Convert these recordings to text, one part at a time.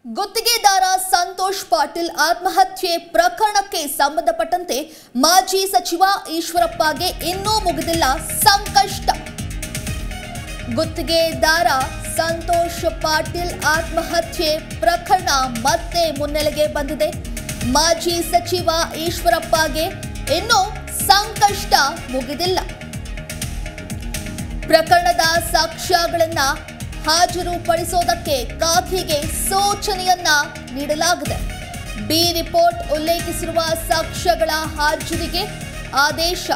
ಗುತ್ತಿಗೆದಾರ ಸಂತೋಷ್ ಪಾಟೀಲ್ ಆತ್ಮಹತ್ಯೆ ಪ್ರಕರಣಕ್ಕೆ ಸಂಬಂಧಪಟ್ಟಂತೆ ಮಾಜಿ ಸಚಿವ ಈಶ್ವರಪ್ಪಗೆ ಇನ್ನೂ ಮುಗಿದಿಲ್ಲ ಸಂಕಷ್ಟ ಗುತ್ತಿಗೆದಾರ ಸಂತೋಷ್ ಪಾಟೀಲ್ ಆತ್ಮಹತ್ಯೆ ಪ್ರಕರಣ ಮತ್ತೆ ಮುನ್ನೆಲೆಗೆ ಬಂದಿದೆ ಮಾಜಿ ಸಚಿವ ಈಶ್ವರಪ್ಪಗೆ ಇನ್ನೂ ಸಂಕಷ್ಟ ಮುಗಿದಿಲ್ಲ ಪ್ರಕರಣದ ಸಾಕ್ಷ್ಯಗಳನ್ನ ಹಾಜರುಪಡಿಸೋದಕ್ಕೆ ಖಾತೆಗೆ ಸೂಚನೆಯನ್ನ ನೀಡಲಾಗಿದೆ ಬಿ ರಿಪೋರ್ಟ್ ಉಲ್ಲೇಖಿಸಿರುವ ಸಾಕ್ಷ್ಯಗಳ ಹಾಜರಿಗೆ ಆದೇಶ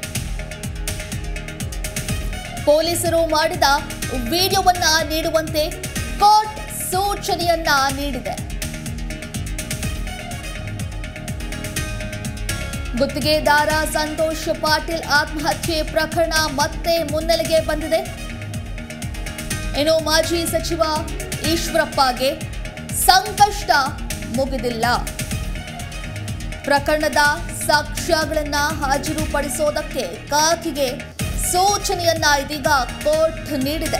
ಪೊಲೀಸರು ಮಾಡಿದ ವಿಡಿಯೋವನ್ನ ನೀಡುವಂತೆ ಕೋರ್ಟ್ ಸೂಚನೆಯನ್ನ ನೀಡಿದೆ ಗುತ್ತಿಗೆದಾರ ಸಂತೋಷ್ ಪಾಟೀಲ್ ಆತ್ಮಹತ್ಯೆ ಪ್ರಕರಣ ಮತ್ತೆ ಮುನ್ನೆಲೆಗೆ ಬಂದಿದೆ ಇನ್ನು ಮಾಜಿ ಸಚಿವ ಈಶ್ವರಪ್ಪಗೆ ಸಂಕಷ್ಟ ಮುಗಿದಿಲ್ಲ ಪ್ರಕರಣದ ಸಾಕ್ಷ್ಯಗಳನ್ನ ಹಾಜರುಪಡಿಸೋದಕ್ಕೆ ಖಾತೆಗೆ ಸೂಚನೆಯನ್ನ ಇದೀಗ ಕೋರ್ಟ್ ನೀಡಿದೆ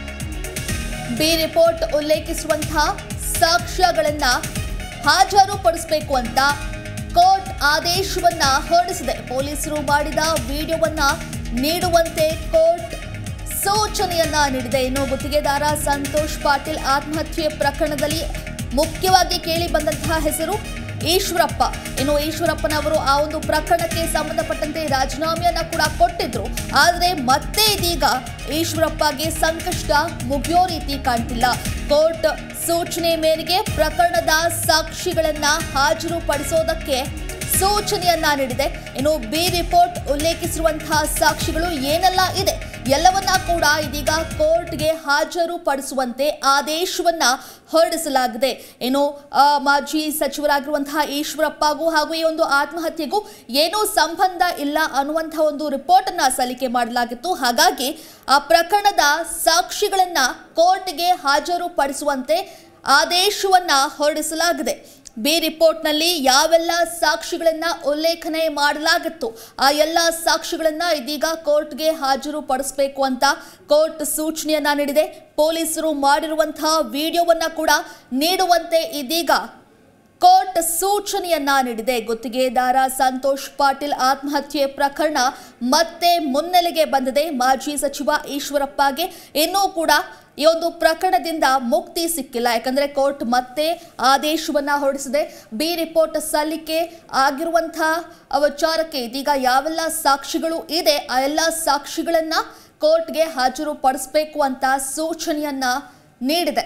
ಬಿ ರಿಪೋರ್ಟ್ ಉಲ್ಲೇಖಿಸುವಂತಹ ಸಾಕ್ಷ್ಯಗಳನ್ನ ಹಾಜರುಪಡಿಸಬೇಕು ಅಂತ ಕೋರ್ಟ್ ಆದೇಶವನ್ನ ಹೊರಡಿಸಿದೆ ಪೊಲೀಸರು ಮಾಡಿದ ವಿಡಿಯೋವನ್ನ ನೀಡುವಂತೆ ಕೋರ್ಟ್ ಸೂಚನೆಯನ್ನ ನೀಡಿದೆ ಇನ್ನು ಗುತ್ತಿಗೆದಾರ ಸಂತೋಷ್ ಪಾಟೀಲ್ ಆತ್ಮಹತ್ಯೆ ಪ್ರಕರಣದಲ್ಲಿ ಮುಖ್ಯವಾಗಿ ಕೇಳಿ ಬಂದಂತಹ ಹೆಸರು ಈಶ್ವರಪ್ಪ ಇನ್ನು ಈಶ್ವರಪ್ಪನವರು ಆ ಒಂದು ಪ್ರಕರಣಕ್ಕೆ ಸಂಬಂಧಪಟ್ಟಂತೆ ರಾಜೀನಾಮೆಯನ್ನ ಕೂಡ ಕೊಟ್ಟಿದ್ರು ಆದರೆ ಮತ್ತೆ ಇದೀಗ ಈಶ್ವರಪ್ಪಗೆ ಸಂಕಷ್ಟ ಮುಗಿಯೋ ರೀತಿ ಕಾಣ್ತಿಲ್ಲ ಕೋರ್ಟ್ ಸೂಚನೆ ಮೇರೆಗೆ ಪ್ರಕರಣದ ಸಾಕ್ಷಿಗಳನ್ನ ಹಾಜರುಪಡಿಸೋದಕ್ಕೆ ಸೂಚನೆಯನ್ನ ನೀಡಿದೆ ಇನ್ನು ಬಿ ರಿಪೋರ್ಟ್ ಉಲ್ಲೇಖಿಸಿರುವಂತಹ ಸಾಕ್ಷಿಗಳು ಏನೆಲ್ಲ ಇದೆ ಎಲ್ಲವನ್ನ ಕೂಡ ಇದೀಗ ಕೋರ್ಟ್ಗೆ ಹಾಜರುಪಡಿಸುವಂತೆ ಆದೇಶವನ್ನ ಹೊರಡಿಸಲಾಗಿದೆ ಇನ್ನು ಆ, ಮಾಜಿ ಸಚಿವರಾಗಿರುವಂತಹ ಈಶ್ವರಪ್ಪಗೂ ಹಾಗೂ ಈ ಒಂದು ಆತ್ಮಹತ್ಯೆಗೂ ಏನೂ ಸಂಬಂಧ ಇಲ್ಲ ಅನ್ನುವಂತಹ ಒಂದು ರಿಪೋರ್ಟ್ ಅನ್ನ ಸಲ್ಲಿಕೆ ಮಾಡಲಾಗಿತ್ತು ಹಾಗಾಗಿ ಆ ಪ್ರಕರಣದ ಸಾಕ್ಷಿಗಳನ್ನ ಕೋರ್ಟ್ಗೆ ಹಾಜರುಪಡಿಸುವಂತೆ ಆದೇಶವನ್ನ ಹೊರಡಿಸಲಾಗಿದೆ ಬಿ ರಿಪೋರ್ಟ್ನಲ್ಲಿ ಯಾವೆಲ್ಲ ಸಾಕ್ಷಿಗಳನ್ನ ಉಲ್ಲೇಖನೆ ಮಾಡಲಾಗಿತ್ತು ಆ ಎಲ್ಲ ಸಾಕ್ಷಿಗಳನ್ನ ಇದೀಗ ಕೋರ್ಟ್ಗೆ ಹಾಜರುಪಡಿಸಬೇಕು ಅಂತ ಕೋರ್ಟ್ ಸೂಚನೆಯನ್ನ ನೀಡಿದೆ ಪೊಲೀಸರು ಮಾಡಿರುವಂತಹ ವಿಡಿಯೋವನ್ನ ಕೂಡ ನೀಡುವಂತೆ ಇದೀಗ ಕೋರ್ಟ್ ಸೂಚನೆಯನ್ನ ನೀಡಿದೆ ಗುತ್ತಿಗೆದಾರ ಸಂತೋಷ್ ಪಾಟೀಲ್ ಆತ್ಮಹತ್ಯೆ ಪ್ರಕರಣ ಮತ್ತೆ ಮುನ್ನೆಲೆಗೆ ಬಂದಿದೆ ಮಾಜಿ ಸಚಿವ ಈಶ್ವರಪ್ಪಗೆ ಇನ್ನೂ ಕೂಡ ಈ ಒಂದು ಪ್ರಕರಣದಿಂದ ಮುಕ್ತಿ ಸಿಕ್ಕಿಲ್ಲ ಯಾಕಂದ್ರೆ ಕೋರ್ಟ್ ಮತ್ತೆ ಆದೇಶವನ್ನ ಹೊರಡಿಸಿದೆ ಬಿ ರಿಪೋರ್ಟ್ ಸಲ್ಲಿಕೆ ಆಗಿರುವಂತಹ ವಿಚಾರಕ್ಕೆ ಇದೀಗ ಯಾವೆಲ್ಲ ಸಾಕ್ಷಿಗಳು ಇದೆ ಆ ಎಲ್ಲ ಸಾಕ್ಷಿಗಳನ್ನ ಕೋರ್ಟ್ಗೆ ಹಾಜರುಪಡಿಸಬೇಕು ಅಂತ ಸೂಚನೆಯನ್ನ ನೀಡಿದೆ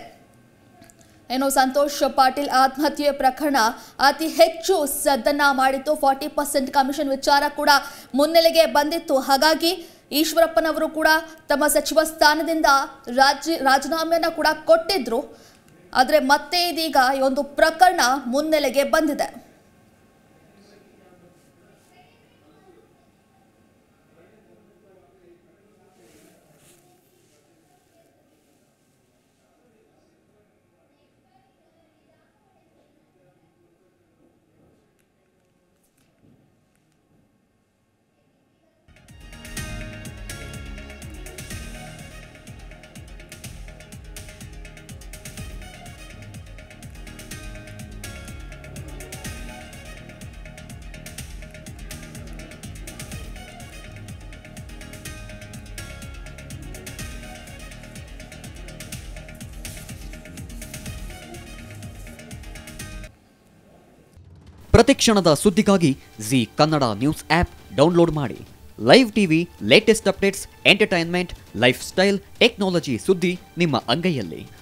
ಏನು ಸಂತೋಷ್ ಪಾಟೀಲ್ ಆತ್ಮಹತ್ಯೆ ಪ್ರಕರಣ ಅತಿ ಹೆಚ್ಚು ಸದ್ದನ್ನ ಮಾಡಿತ್ತು ಫಾರ್ಟಿ ಪರ್ಸೆಂಟ್ ಕಮಿಷನ್ ವಿಚಾರ ಕೂಡ ಮುನ್ನೆಲೆಗೆ ಬಂದಿತ್ತು ಹಾಗಾಗಿ ಈಶ್ವರಪ್ಪನವರು ಕೂಡ ತಮ್ಮ ಸಚಿವ ಸ್ಥಾನದಿಂದ ರಾಜಿ ರಾಜೀನಾಮೆಯನ್ನ ಕೂಡ ಕೊಟ್ಟಿದ್ರು ಆದರೆ ಮತ್ತೆ ಇದೀಗ ಈ ಒಂದು ಪ್ರಕರಣ ಮುನ್ನೆಲೆಗೆ ಬಂದಿದೆ ಪ್ರತಿಕ್ಷಣದ ಸುದ್ದಿಗಾಗಿ Zee Kannada news app download ಮಾಡಿ live TV latest updates entertainment lifestyle technology ಸುದ್ದಿ ನಿಮ್ಮ ಅಂಗೈಯಲ್ಲಿ